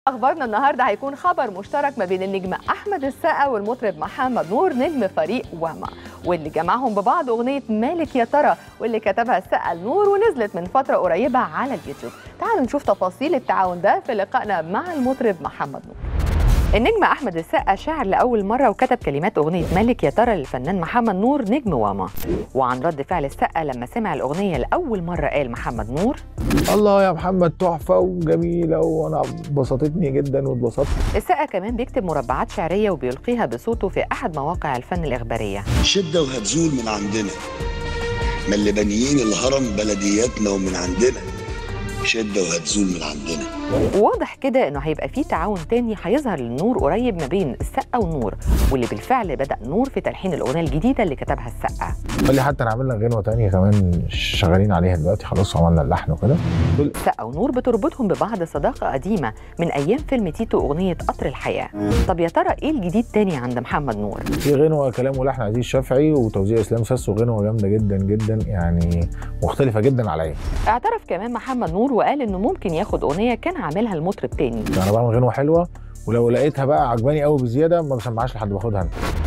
اخبارنا النهارده هيكون خبر مشترك ما بين النجم احمد السقا والمطرب محمد نور نجم فريق وما واللي جمعهم ببعض اغنيه مالك يا ترى واللي كتبها السقا لنور ونزلت من فتره قريبه على اليوتيوب تعالوا نشوف تفاصيل التعاون ده في لقائنا مع المطرب محمد نور النجم احمد السقا شاعر لاول مره وكتب كلمات اغنيه مالك يا ترى للفنان محمد نور نجم واما وعن رد فعل السقا لما سمع الاغنيه لاول مره قال محمد نور الله يا محمد تحفه وجميله وانا بسطتني جدا واتبسطت السقا كمان بيكتب مربعات شعريه وبيلقيها بصوته في احد مواقع الفن الاخباريه شدة وهتزول من عندنا ما اللي بانيين الهرم بلدياتنا ومن عندنا شدة وهتزول من عندنا وواضح كده انه هيبقى في تعاون تاني هيظهر للنور قريب ما بين السقا والنور واللي بالفعل بدا نور في تلحين الاغنيه الجديده اللي كتبها السقا قال لي حتى نعمل لك غنوه تانية كمان شغالين عليها دلوقتي خلاص وعملنا اللحن وكده السقا ونور بتربطهم ببعض صداقه قديمه من ايام فيلم تيتو اغنيه قطر الحياه طب يا ترى ايه الجديد تاني عند محمد نور في غنوه كلام ولحن عزيز شافعي وتوزيع اسلام ساسو غنوه جامده جدا جدا يعني مختلفه جدا عليا اعترف كمان محمد نور وقال انه ممكن ياخد اغنيه كان عاملها المطرب تاني انا بعمل غنوه حلوه ولو لقيتها بقى عجباني قوي بزياده ما بسمعهاش لحد باخدها انا